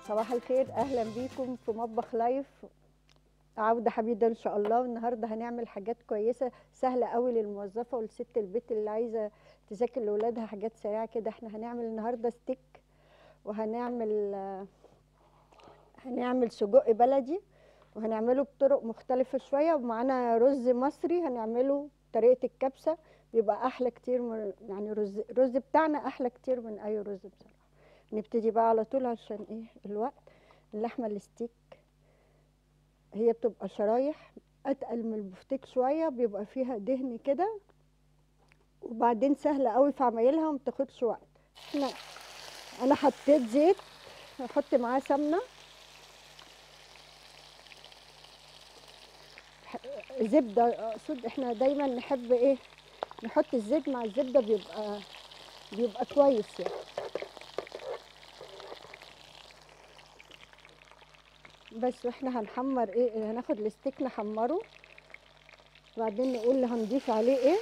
صباح الخير اهلا بيكم في مطبخ لايف عودة حميدة ان شاء الله والنهارده هنعمل حاجات كويسة سهلة قوي للموظفة ولست البيت اللي عايزة تذاكر لاولادها حاجات سريعة كده احنا هنعمل النهارده ستيك وهنعمل آه، هنعمل سجق بلدي وهنعمله بطرق مختلفة شوية ومعانا رز مصري هنعمله طريقة الكبسة بيبقى أحلى كتير من يعني رز الرز بتاعنا أحلى كتير من أي رز بصراحة نبتدي بقى على طول عشان إيه الوقت اللحمة الستيك هي بتبقى شرايح أتقل من البفتيك شوية بيبقى فيها دهن كده وبعدين سهلة قوي في عمايلها وما بتاخدش وقت احنا أنا حطيت زيت هحط معاه سمنة زبدة أقصد احنا دايما نحب ايه نحط الزيت مع الزبدة بيبقى بيبقى كويس يعني بس واحنا هنحمر ايه هناخد الستيك نحمره وبعدين نقول اللي هنضيف عليه ايه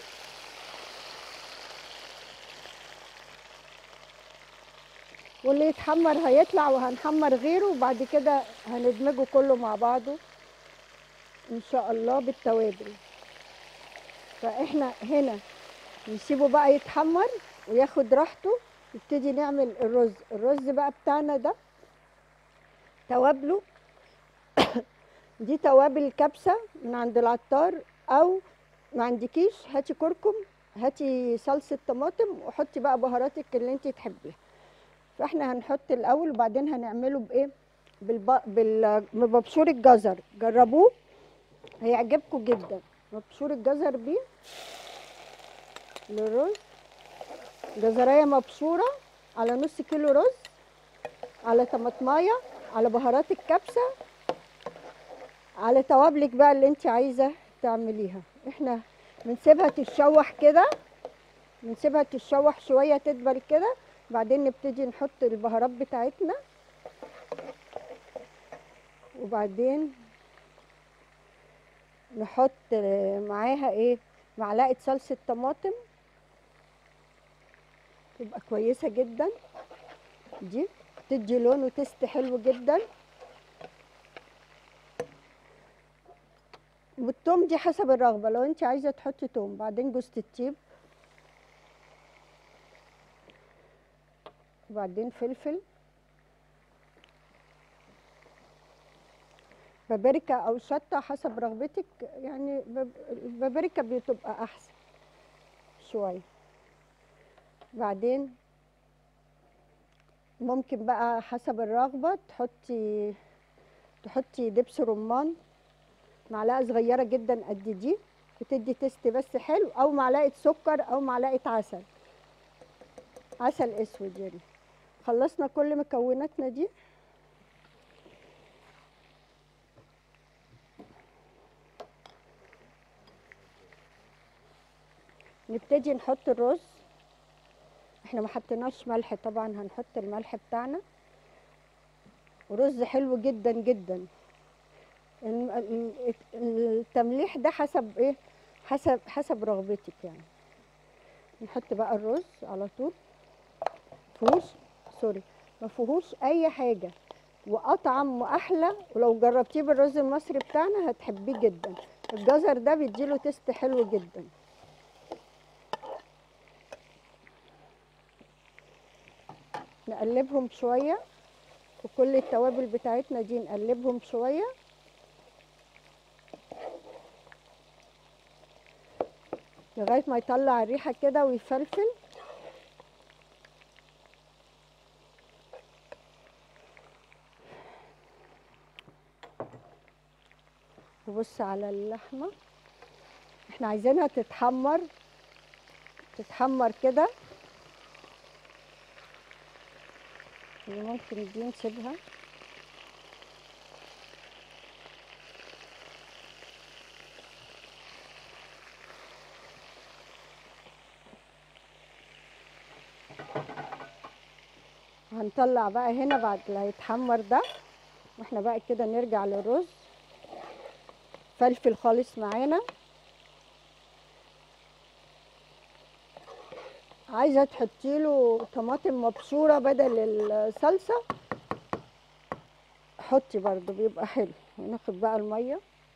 واللي يتحمر هيطلع وهنحمر غيره وبعد كده هندمجه كله مع بعضه ان شاء الله بالتوابل فاحنا هنا نسيبه بقى يتحمر وياخد راحته نبتدي نعمل الرز الرز بقى بتاعنا ده توابله دي توابل كبسة من عند العطار او ما عندكيش هاتي كركم هاتي صلصة طماطم وحطي بقى بهاراتك اللي انت تحبيها فاحنا هنحط الاول وبعدين هنعمله بايه بالب... بال... بمبشور الجزر جربوه هيعجبكم جدا مبشور الجزر بيه للرز جزرايه مبشوره على نص كيلو رز على طماطمايه على بهارات الكبسه على توابلك بقى اللي انت عايزه تعمليها احنا بنسيبها تتشوح كده بنسيبها تتشوح شويه تدبل كده بعدين نبتدي نحط البهارات بتاعتنا وبعدين نحط معاها ايه معلقه صلصه طماطم تبقى كويسه جدا دي تدي لون وتست حلو جدا والثوم دي حسب الرغبه لو انت عايزه تحطي توم بعدين جوز الطيب وبعدين فلفل بابريكا او شطه حسب رغبتك يعني باب- البابريكا بتبقى احسن شويه بعدين ممكن بقى حسب الرغبه تحطي تحطي دبس رمان معلقه صغيره جدا قد دي بتدي تيست بس حلو او معلقه سكر او معلقه عسل عسل اسود يعني خلصنا كل مكوناتنا دي نبتدي نحط الرز احنا ما حطيناش ملح طبعا هنحط الملح بتاعنا ورز حلو جدا جدا الم- ال- التمليح ده حسب ايه حسب حسب رغبتك يعني نحط بقى الرز على طول فيهوش سوري ما فيهوش اي حاجه واطعم واحلى ولو جربتيه بالرز المصري بتاعنا هتحبيه جدا الجزر ده بيديله تيست حلو جدا نقلبهم شويه وكل التوابل بتاعتنا دي نقلبهم شويه لغايه ما يطلع الريحه كده ويفلفل وبص على اللحمه احنا عايزينها تتحمر تتحمر كده اللي ممكن دي نسيبها هنطلع بقى هنا بعد اللي هيتحمر ده واحنا بقى كده نرجع للرز فلفل خالص معانا عايزه تحطي له طماطم مبشوره بدل الصلصه تحطي برضو بيبقى حلو وناخد بقى الميه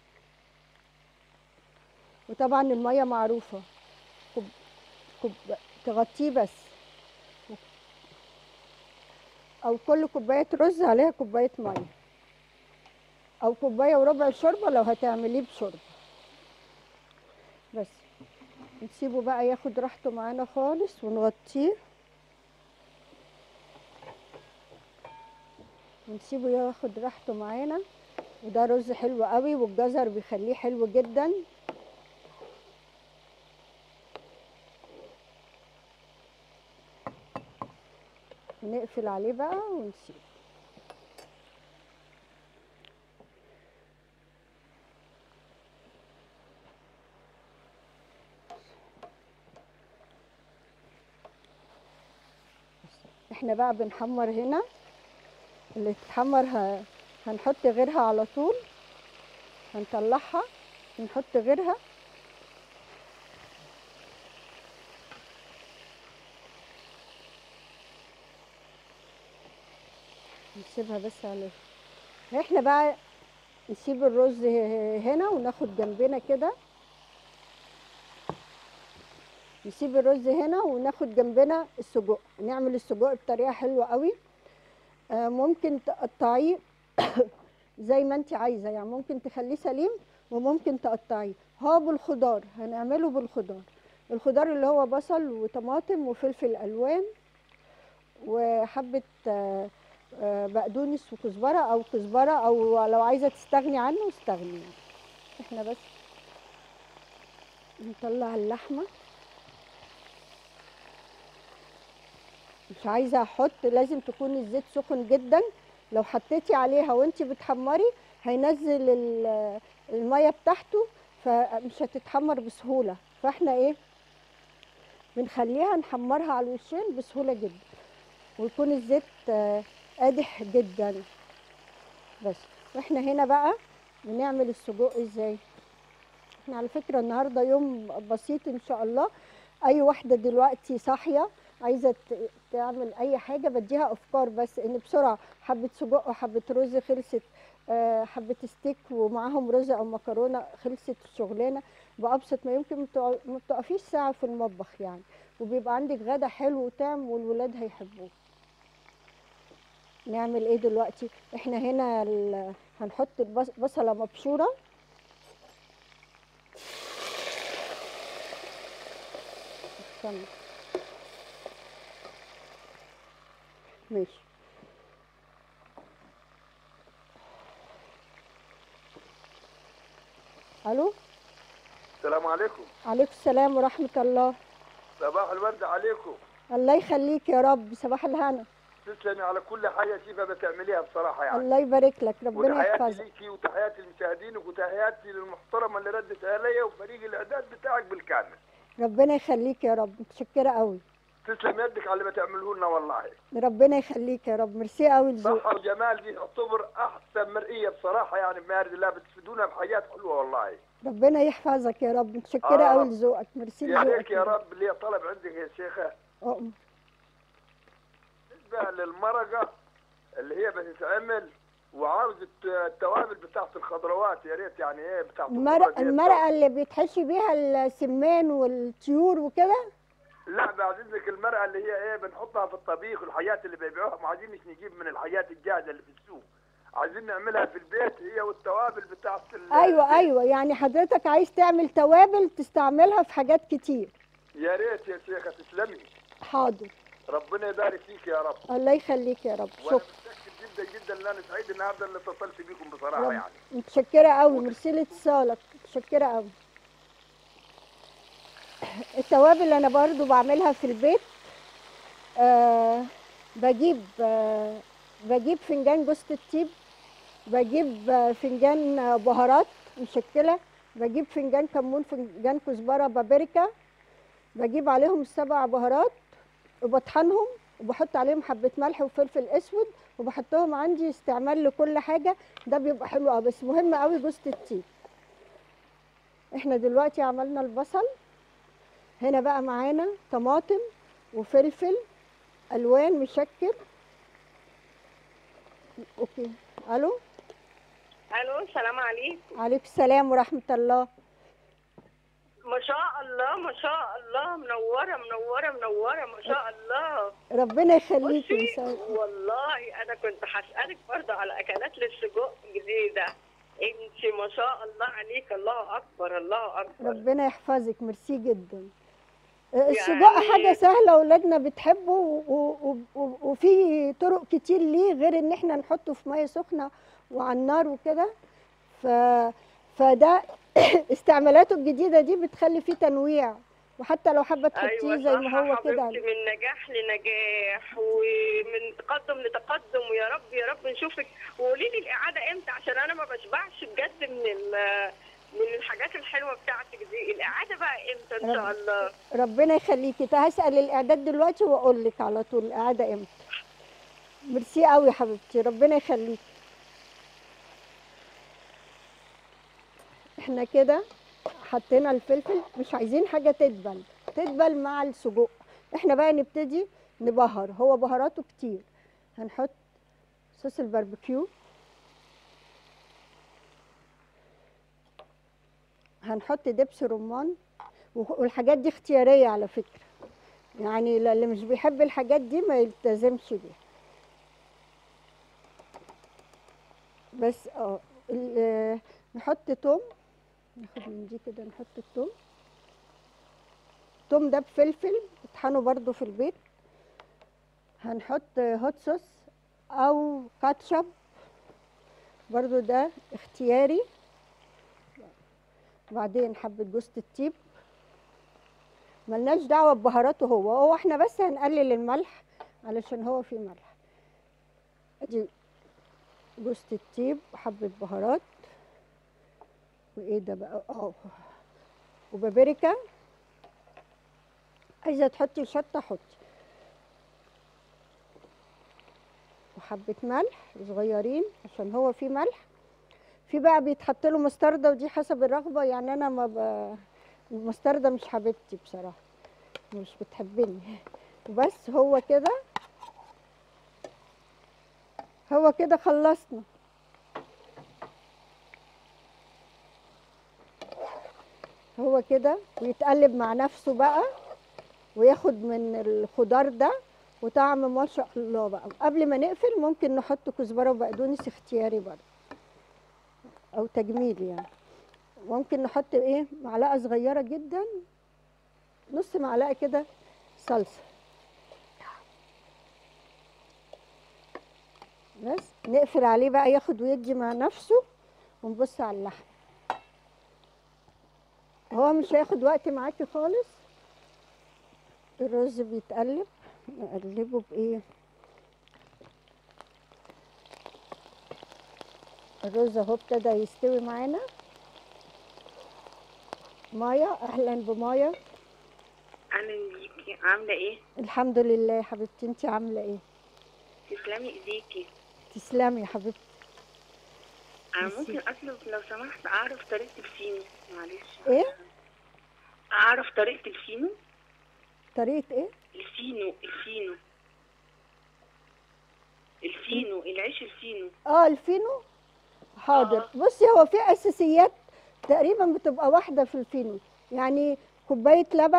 وطبعا الميه معروفه كوب كوب تغطيه بس او كل كوبايه رز عليها كوبايه ميه او كوبايه وربع شوربه لو هتعمليه بشوربه بس نسيبه بقى ياخد راحته معانا خالص ونغطيه ونسيبه ياخد راحته معانا وده رز حلو قوي والجزر بيخليه حلو جدا ونقفل عليه بقى ونسيبه احنا بقى بنحمر هنا اللي تتحمر ه- هنحط غيرها على طول هنطلعها ونحط غيرها نسيبها بس على احنا بقى نسيب الرز ه- هنا وناخد جنبنا كده نسيب الرز هنا وناخد جنبنا السجق نعمل السجق بطريقه حلوه قوي آه، ممكن تقطعيه زي ما انت عايزه يعني ممكن تخليه سليم وممكن تقطعيه هو بالخضار هنعمله بالخضار الخضار اللي هو بصل وطماطم وفلفل الوان وحبه آه، آه، بقدونس وكزبره او كزبره او لو عايزه تستغني عنه استغني احنا بس نطلع اللحمه مش عايزه احط لازم تكون الزيت سخن جدا لو حطيتي عليها وانت بتحمري هينزل ال- الميه بتاعته فمش هتتحمر بسهوله فاحنا ايه بنخليها نحمرها على الوشين بسهوله جدا ويكون الزيت آه، قادح جدا بس واحنا هنا بقى بنعمل السجق ازاي احنا على فكره النهارده يوم بسيط ان شاء الله اي واحده دلوقتي صاحيه عايزه ت- تعمل اي حاجه بديها افكار بس ان بسرعه حبه سجق وحبه رز خلصت آه، حبه ستيك ومعاهم رز او مكرونه خلصت الشغلانه بابسط ما يمكن ما بتقع- ما بتقفيش ساعه في المطبخ يعني وبيبقى عندك غدا حلو وطعم والولاد هيحبوه نعمل ايه دلوقتي احنا هنا ال- هنحط البص- بصله مبشوره استنى ماشي الو السلام عليكم عليكم السلام ورحمه الله صباح الورد عليكم الله يخليك يا رب صباح الهنا تسلمي على كل حاجه شيفه بتعمليها بصراحه يعني الله يبارك لك ربنا وتحياتي يحفظك ليكي وتحياتي لمشاهدينك وتحياتي للمحترمه اللي ردت عليا وفريق الاعداد بتاعك بالكامل ربنا يخليك يا رب متشكره قوي تسلم يدك على اللي بتعملوه لنا والله ربنا يخليك يا رب ميرسي قوي لذوقك صحه وجمال دي تعتبر احسن مرئيه بصراحه يعني بمارد الله بتفيدونا بحاجات حلوه والله ربنا يحفظك يا رب متشكره آه. قوي لذوقك ميرسي يا لذوقك ريت يا رب لي طلب عندك يا شيخه أؤمن. بالنسبه للمرقه اللي هي بتتعمل وعاوز الت- التوابل بتاعت الخضروات يا ريت يعني ايه بتاعت المرق الخضروات دي المرقه اللي بيتحشي بيها السمان والطيور وكده لا بعد اذنك المرأة اللي هي ايه بنحطها في الطبيخ والحاجات اللي بيبيعوها ما عايزينش نجيب من الحاجات الجاهزة اللي في السوق عايزين نعملها في البيت هي والتوابل بتاعت ال- ايوه ايوه يعني حضرتك عايز تعمل توابل تستعملها في حاجات كتير يا ريت يا شيخة تسلمي حاضر ربنا يبارك فيك يا رب الله يخليك يا رب وانا شكرا متأكد جدا جدا ان انا سعيد النهارده اللي اتصلت بيكم بصراحة رب- يعني متشكره قوي ميرسي لاتصالك متشكره قوي التوابل انا برضو بعملها في البيت آه بجيب آه بجيب فنجان جوز الطيب بجيب آه، فنجان آه، بهارات مشكله بجيب فنجان كمون فنجان كزبره بابريكا بجيب عليهم السبع بهارات وبطحنهم وبحط عليهم حبه ملح وفلفل اسود وبحطهم عندي استعمال لكل حاجه ده بيبقى حلو قوي بس مهم قوي جوز الطيب احنا دلوقتي عملنا البصل هنا بقى معانا طماطم وفلفل الوان مشكل اوكي الو الو السلام عليكم عليكم السلام ورحمه الله ما شاء الله ما شاء الله منوره منوره منوره ما شاء الله ربنا يخليكي بصي مساء والله انا كنت هسالك برضه على اكلات للسجق جديده انت ما شاء الله عليك الله اكبر الله اكبر ربنا يحفظك ميرسي جدا السجق يعني- حاجه سهله اولادنا بتحبه و- و- و- وفي طرق كتير ليه غير ان احنا نحطه في ميه سخنه وعلى النار وكده ف فده استعمالاته الجديده دي بتخلي فيه تنويع وحتى لو حابه تحطيه ايوه زي ما هو صح كده حبيبتي من نجاح لنجاح ومن تقدم لتقدم ويا رب يا رب نشوفك وقولي لي الاعاده امتى عشان انا ما بشبعش بجد من ال- من الحاجات الحلوه بتاعتك دي الاعاده بقى امتى ان شاء الله ربنا يخليكي تا هسال الاعداد دلوقتي واقول لك على طول القعده امتى ميرسي قوي يا حبيبتي ربنا يخليكي احنا كده حطينا الفلفل مش عايزين حاجه تدبل تدبل مع السجق احنا بقى نبتدي نبهر هو بهاراته كتير هنحط صوص الباربيكيو هنحط دبس رمان وخ- والحاجات دي اختياريه على فكره يعني ل- اللي مش بيحب الحاجات دي ما يلتزمش بيها بس اه ال- نحط توم ناخد من دي كده نحط التوم التوم ده بفلفل بطحنه برضو في البيت هنحط هوت صوص او كاتشب برضو ده اختياري وبعدين حبة جوزة الطيب ملناش دعوة ببهاراته هو هو احنا بس هنقلل الملح علشان هو فيه ملح ادي جوزة الطيب وحبة بهارات وايه ده بقى اه وبابريكا عايزة تحطي شطة حطي وحبة ملح صغيرين عشان هو فيه ملح في بقى بيتحط له مستردة ودي حسب الرغبة يعني أنا ما ب... المستردة مش حبيبتي بصراحة مش بتحبني وبس هو كده هو كده خلصنا هو كده ويتقلب مع نفسه بقى وياخد من الخضار ده وطعم ما شاء الله بقى قبل ما نقفل ممكن نحط كزبرة وبقدونس اختياري برضه او تجميل يعني ممكن نحط ايه معلقه صغيره جدا نص معلقه كده صلصه بس نقفل عليه بقى ياخد ويدي مع نفسه ونبص على اللحم هو مش هياخد وقت معاكي خالص الرز بيتقلب نقلبه بايه الرز اهو ابتدى يستوي معانا مايا اهلا بمايا اهلا بيكي عامله ايه الحمد لله يا حبيبتي انت عامله ايه تسلمي ايديكي تسلمي يا حبيبتي انا ميرسي. ممكن اطلب لو سمحت اعرف طريقه الفينو معلش ايه اعرف طريقه الفينو طريقه ايه الفينو الفينو الفينو العيش الفينو اه الفينو حاضر آه. بصي هو في اساسيات تقريبا بتبقى واحده في الفينو يعني كوبايه لبن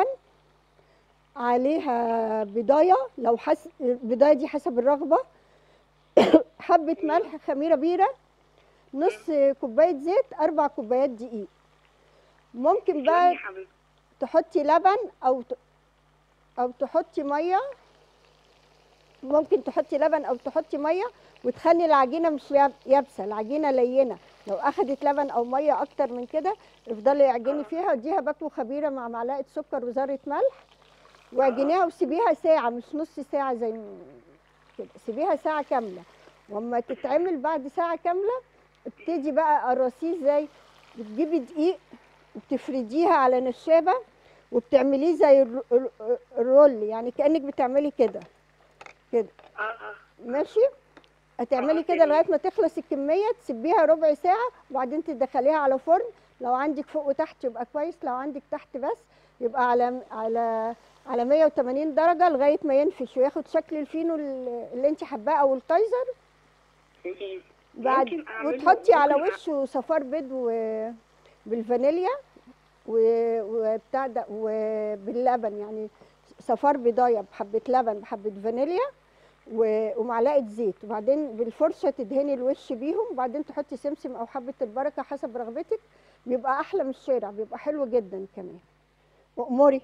عليها بضايه لو حس البضايه دي حسب الرغبه حبه ملح خميره بيره نص كوبايه زيت اربع كوبايات دقيق ممكن تسلمي بقى يا حبيبتي تحطي لبن او ت... او تحطي ميه ممكن تحطي لبن او تحطي ميه وتخلي العجينه مش ياب- يابسه العجينه لينه لو اخدت لبن او ميه اكتر من كده افضلي اعجني فيها اديها باكو خبيره مع معلقه سكر وذره ملح واعجنيها وسيبيها ساعه مش نص ساعه زي م- كده سيبيها ساعه كامله واما تتعمل بعد ساعه كامله ابتدي بقى قرصيه ازاي بتجيبي دقيق وبتفرديها على نشابه وبتعمليه زي الر- الر- الرول يعني كانك بتعملي كده كده اه اه ماشي هتعملي آه، كده تمام. لغايه ما تخلص الكميه تسيبيها ربع ساعه وبعدين تدخليها على فرن لو عندك فوق وتحت يبقى كويس لو عندك تحت بس يبقى على على على 180 درجه لغايه ما ينفش وياخد شكل الفينو اللي اللي انت حباه او الكايزر مم. بعد ممكن أعمله- وتحطي على ممكن أ- وشه صفار بيض و... بالفانيليا و... وبتاع ده وباللبن يعني صفار بيضايه بحبه لبن بحبه فانيليا و... ومعلقه زيت وبعدين بالفرشه تدهني الوش بيهم وبعدين تحطي سمسم او حبه البركه حسب رغبتك بيبقى احلى من الشارع بيبقى حلو جدا كمان واموري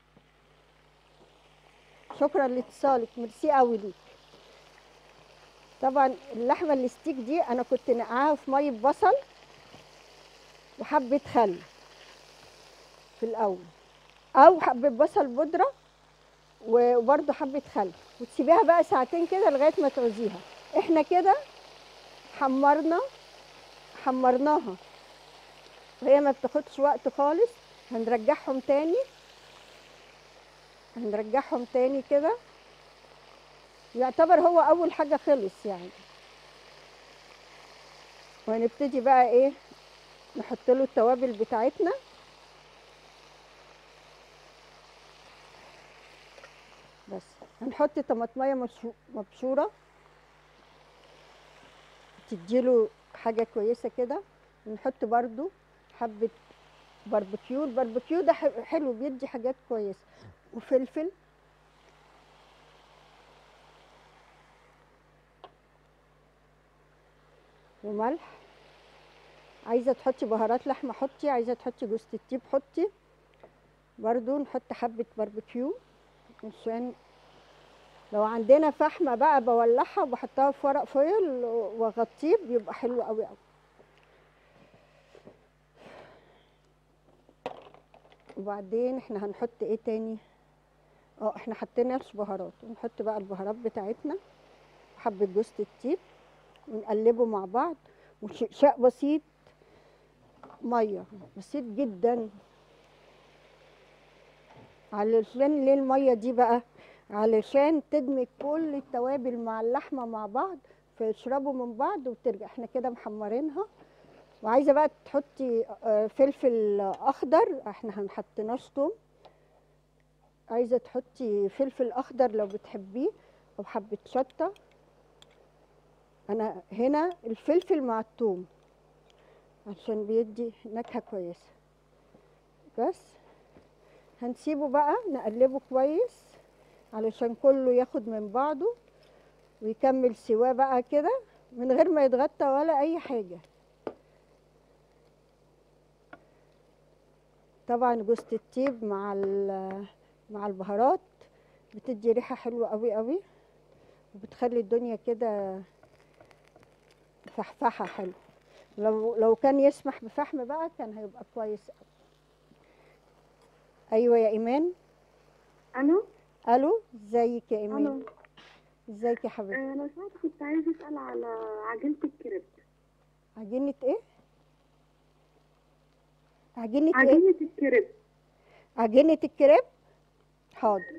شكرا لاتصالك ميرسي قوي ليك طبعا اللحمه الستيك دي انا كنت نقعاها في ميه بصل وحبه خل في الاول او حبه بصل بودره وبرده حبه خل وتسيبيها بقى ساعتين كده لغايه ما تعوزيها احنا كده حمرنا حمرناها وهي ما بتاخدش وقت خالص هنرجعهم تاني هنرجعهم تاني كده يعتبر هو اول حاجه خلص يعني وهنبتدي بقى ايه نحط له التوابل بتاعتنا بس هنحط طماطميه مشو- مبشوره تديله حاجه كويسه كده ونحط برده حبه باربيكيو الباربيكيو ده ح- حلو بيدي حاجات كويسه وفلفل وملح عايزه تحطي بهارات لحمه حطي عايزه تحطي جوز الطيب حطي برضو نحط حبه باربيكيو عشان لو عندنا فحمه بقى بولعها وبحطها في ورق فويل واغطيه بيبقى حلو قوي قوي وبعدين احنا هنحط ايه تاني اه احنا حطيناش بهارات ونحط بقى البهارات بتاعتنا حبه جوز الطيب ونقلبه مع بعض وشقشاق بسيط ميه بسيط جدا علشان ليه الميه دي بقى علشان تدمج كل التوابل مع اللحمه مع بعض فيشربوا من بعض وترجع احنا كده محمرينها وعايزه بقى تحطي آه، فلفل اخضر احنا هنحطناش توم عايزه تحطي فلفل اخضر لو بتحبيه او حبه شطه انا هنا الفلفل مع الثوم عشان بيدي نكهه كويسه بس هنسيبه بقى نقلبه كويس علشان كله ياخد من بعضه ويكمل سواه بقى كده من غير ما يتغطى ولا اي حاجه طبعا جوز الطيب مع ال- مع البهارات بتدي ريحه حلوه قوي قوي وبتخلي الدنيا كده فحفحه حلو لو لو كان يسمح بفحم بقى كان هيبقى كويس قوي ايوه يا ايمان الو الو ازيك يا ايمان الو ازيك يا حبيبتي آه، لو سمحت كنت عايزه اسال على عجينه الكريب عجينه ايه عجينه ايه عجينه الكريب عجينه الكريب حاضر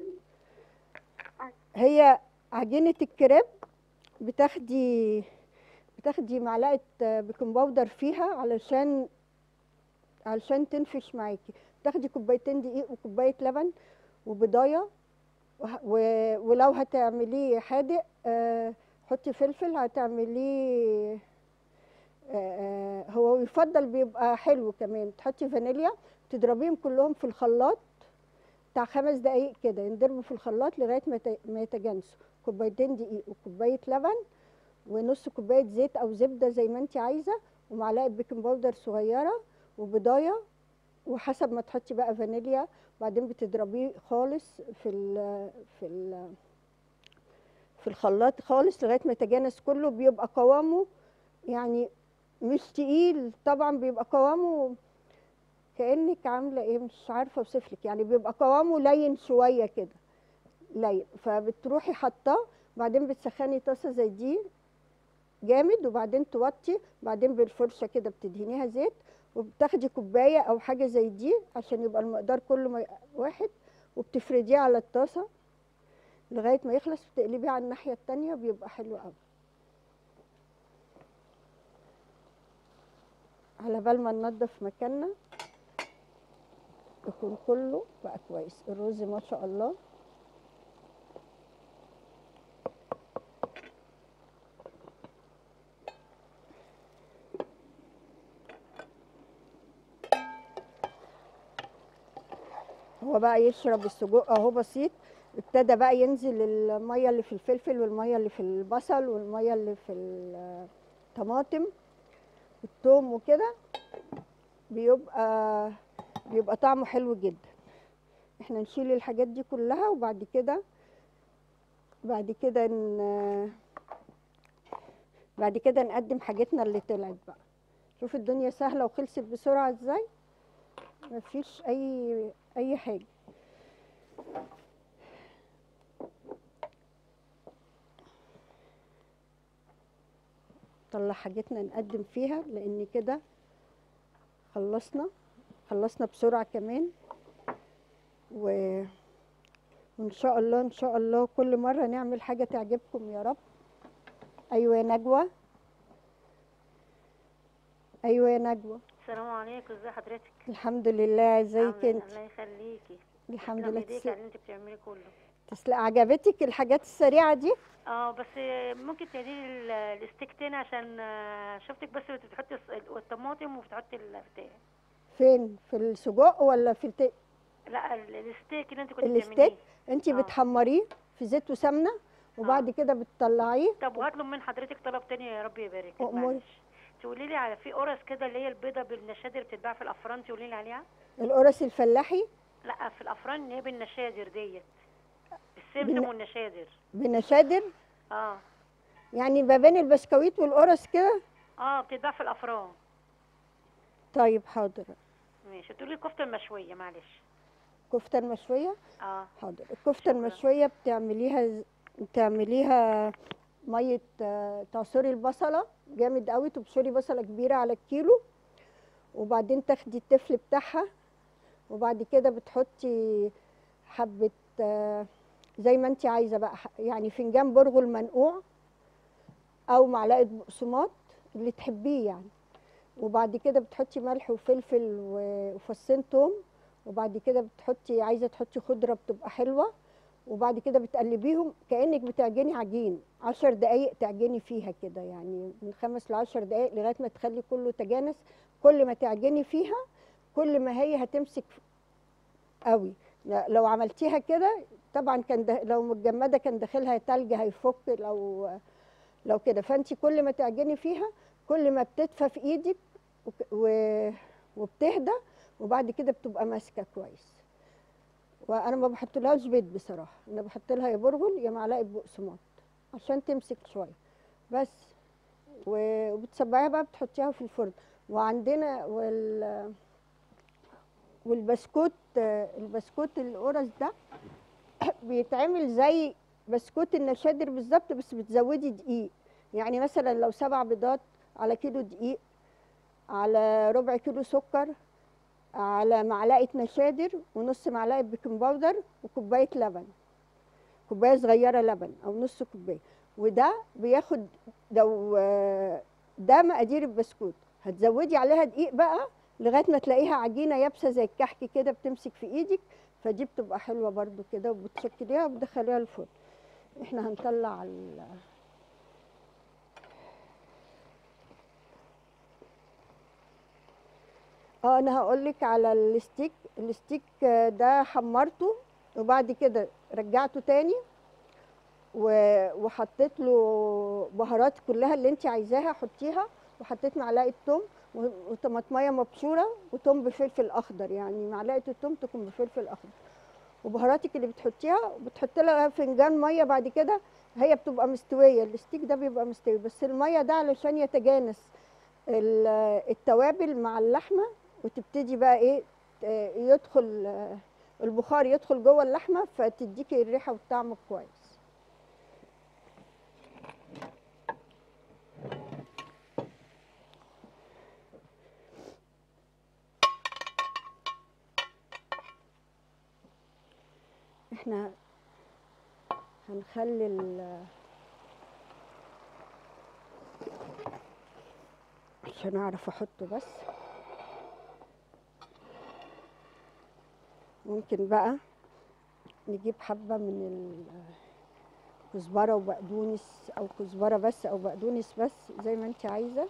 هي عجينه الكريب بتاخدي بتاخدي معلقه بيكنج باودر فيها علشان علشان تنفش معاكي بتاخدي كوبايتين دقيق وكوبايه لبن وبضايه وه- و- ولو هتعمليه حادق آه، حطي فلفل هتعمليه آه، آه، هو يفضل بيبقى حلو كمان تحطي فانيليا تضربيهم كلهم في الخلاط بتاع خمس دقايق كده ينضربوا في الخلاط لغايه ما يت- ما يتجانسوا كوبايتين دقيق وكوبايه لبن ونص كوبايه زيت او زبده زي ما انت عايزه ومعلقه بيكنج باودر صغيره وبضايه وحسب ما تحطي بقى فانيليا وبعدين بتضربيه خالص في ال في ال في الخلاط خالص لغايه ما يتجانس كله بيبقى قوامه يعني مش تقيل طبعا بيبقى قوامه كانك عامله ايه مش عارفه اوصف لك يعني بيبقى قوامه لين شويه كده لين فبتروحي حاطاه بعدين بتسخني طاسه زي دي جامد وبعدين توطي بعدين بالفرشه كده بتدهنيها زيت وبتاخدي كوبايه او حاجه زي دي عشان يبقى المقدار كله ما- واحد وبتفرديه على الطاسه لغايه ما يخلص بتقلبيه على الناحيه التانية بيبقى حلو قوي على بال ما ننضف مكاننا يكون كله بقى كويس الرز ما شاء الله هو بقى يشرب السجق اهو بسيط ابتدى بقى ينزل الميه اللي في الفلفل والميه اللي في البصل والميه اللي في الطماطم والثوم وكده بيبقى بيبقى طعمه حلو جدا احنا نشيل الحاجات دي كلها وبعد كده بعد كده ن... بعد كده نقدم حاجتنا اللي طلعت بقى شوف الدنيا سهلة وخلصت بسرعة ازاي مفيش اي اي حاجة نطلع حاجتنا نقدم فيها لان كده خلصنا خلصنا بسرعة كمان و... وان شاء الله ان شاء الله كل مرة نعمل حاجة تعجبكم يا رب ايوه يا نجوى ايوه يا نجوى السلام عليكم ازي حضرتك الحمد لله ازيك عاملة- انت الله يخليكي الحمد تسلم لله ايديك تسلم على اللي انت بتعمليه كله تسلم عجبتك الحاجات السريعة دي اه بس ممكن تعملي لي ال- الستيك تاني عشان آه، شفتك بس بتحطي الص- الطماطم وبتحطي البتاع فين في السجق ولا في الت... لا ال- الستيك اللي انت كنت الستيك بتعمليه انت آه. بتحمريه في زيت وسمنة وبعد كده بتطلعيه طب وهطلب من حضرتك طلب تاني يا رب يبارك لك أموري. معلش تقولي لي على في قرص كده اللي هي البيضه بالنشادر بتتباع في الافران تقولي لي عليها القرص الفلاحي لا في الافران اللي هي بالنشادر ديت السمسم بالن- والنشادر بنشادر اه يعني ما بين البسكويت والقرص كده اه بتتباع في الافران طيب حاضر ماشي تقولي الكفته المشويه معلش كفتة المشوية اه حاضر الكفتة شكراً. المشوية بتعمليها ز- بتعمليها مية آه، تعصري البصلة جامد قوي تبشري بصلة كبيرة على الكيلو وبعدين تاخدي التفل بتاعها وبعد كده بتحطي حبة آه، زي ما انت عايزة بقى ح- يعني فنجان برغل منقوع أو معلقة بقسماط اللي تحبيه يعني وبعد كده بتحطي ملح وفلفل و- وفصين توم وبعد كده بتحطي عايزه تحطي خضره بتبقى حلوه وبعد كده بتقلبيهم كانك بتعجني عجين عشر دقايق تعجني فيها كده يعني من خمس لعشر دقايق لغايه ما تخلي كله تجانس كل ما تعجني فيها كل ما هي هتمسك قوي لا- لو عملتيها كده طبعا كان ده لو متجمده كان داخلها تلج هيفك لو لو كده فانت كل ما تعجني فيها كل ما بتدفى في ايدك وك- و- وبتهدى وبعد كده بتبقى ماسكه كويس وانا ما بحطلهاش بيض بصراحه انا بحط لها يا برغل يا معلقه بقسماط عشان تمسك شويه بس و- وبتصبعيها بقى بتحطيها في الفرن وعندنا وال والبسكوت البسكوت القرص ده بيتعمل زي بسكوت النشادر بالظبط بس بتزودي دقيق يعني مثلا لو سبع بيضات على كيلو دقيق على ربع كيلو سكر على معلقه نشادر ونص معلقه بيكنج باودر وكوبايه لبن كوبايه صغيره لبن او نص كوبايه وده بياخد لو ده مقادير البسكوت هتزودي عليها دقيق بقى لغايه ما تلاقيها عجينه يابسه زي الكحك كده بتمسك في ايدك فدي بتبقى حلوه برده كده وبتشكليها وبتدخليها الفرن احنا هنطلع ال اه انا هقول لك على الستيك الستيك آه، ده حمرته وبعد كده رجعته تاني و- وحطيت له بهارات كلها اللي انت عايزاها حطيها وحطيت معلقه توم و- وطماطميه مبشوره وتوم بفلفل اخضر يعني معلقه التوم تكون بفلفل اخضر وبهاراتك اللي بتحطيها وبتحط لها فنجان ميه بعد كده هي بتبقى مستويه الستيك ده بيبقى مستوي بس الميه ده علشان يتجانس ال- التوابل مع اللحمه وتبتدي بقى ايه ت- يدخل آه، البخار يدخل جوه اللحمه فتديكي الريحه والطعم كويس احنا هنخلي ال عشان اعرف احطه بس ممكن بقى نجيب حبة من الكزبرة وبقدونس او كزبرة بس او بقدونس بس زي ما انت عايزة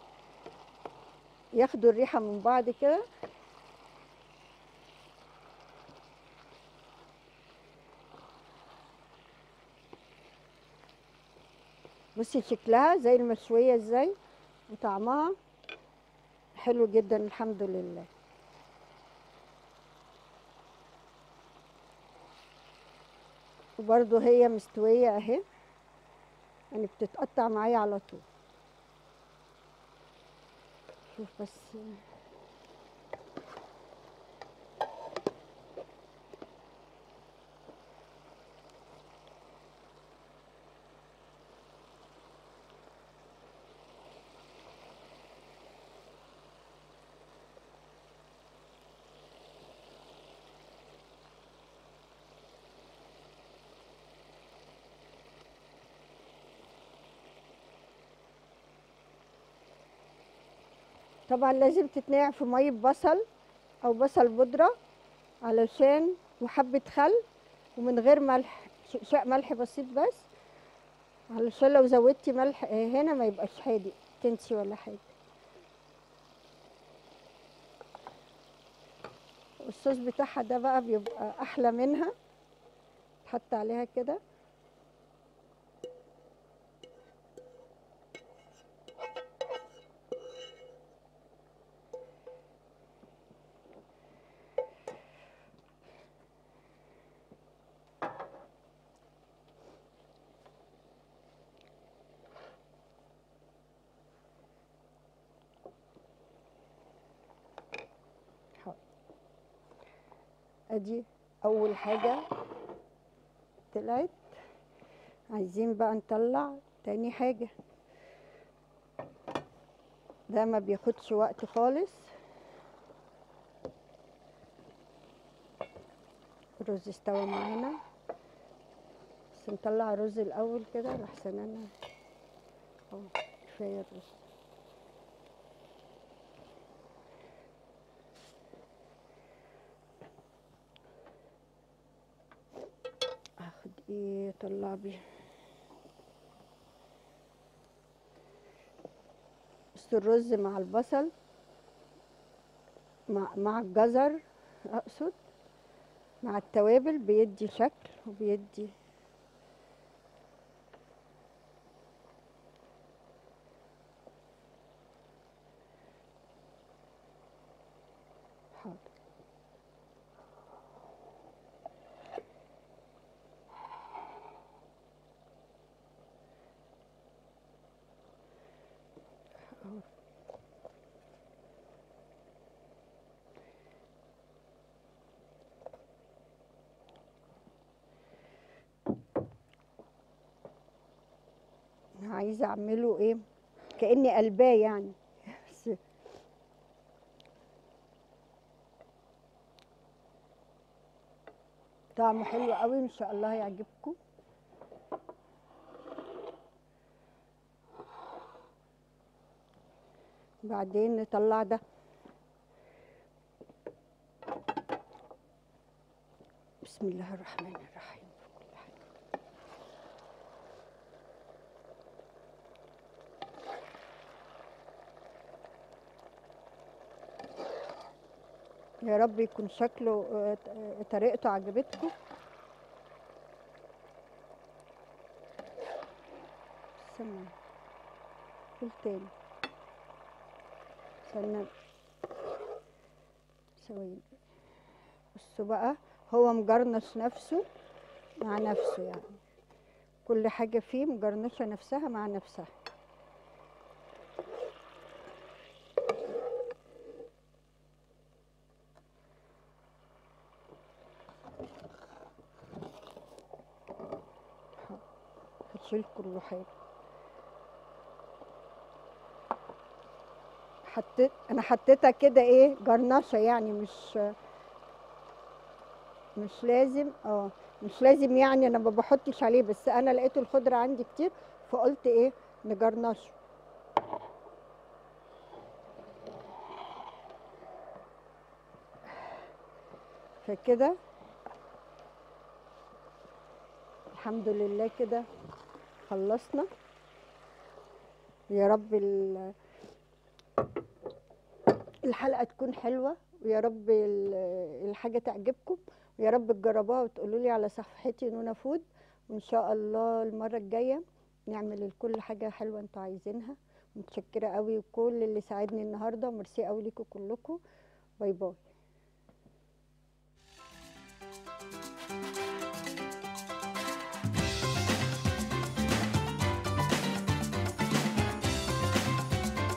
ياخدوا الريحة من بعض كده بصي شكلها زي المشوية ازاي وطعمها حلو جدا الحمد لله وبرضو هي مستوية اهي يعني بتتقطع معايا على طول شوف بس طبعا لازم تتنقع في ميه بصل او بصل بودره علشان وحبه خل ومن غير ملح ش- شويه ملح بسيط بس علشان لو زودتي ملح آه، هنا ما يبقاش حادق تنسي ولا حاجه الصوص بتاعها ده بقى بيبقى احلى منها تحط عليها كده حاضر. ادي اول حاجه طلعت عايزين بقى نطلع تاني حاجه ده ما بياخدش وقت خالص الرز استوى معانا بس نطلع الرز الاول كده لحسن انا اه كفايه الرز اخد ايه اطلع بيه بس الرز مع البصل مع مع الجزر اقصد مع التوابل بيدي شكل وبيدي حاضر أنا عايزه اعمله ايه كاني قلباه يعني بس طعمه حلو قوي ان شاء الله يعجبكم بعدين نطلع ده بسم الله الرحمن الرحيم في كل حاجة. يا رب يكون شكله آه، آه، طريقته عجبتكم استنى قول تاني استنى ثواني بصوا بقى هو مجرنش نفسه مع نفسه يعني كل حاجة فيه مجرنشة نفسها مع نفسها هشيل كل حاجة حطيت انا حطيتها كده ايه جرنشة يعني مش مش لازم اه مش لازم يعني انا ما بحطش عليه بس انا لقيت الخضرة عندي كتير فقلت ايه نجرنشه فكده الحمد لله كده خلصنا يا رب ال- الحلقة تكون حلوة ويا رب ال- الحاجة تعجبكم ويا رب تجربوها وتقولوا لي على صفحتي نونا فود وإن شاء الله المرة الجاية نعمل الكل حاجه حلوه انتوا عايزينها متشكره قوي وكل اللي ساعدني النهارده وميرسي قوي ليكم كلكم باي باي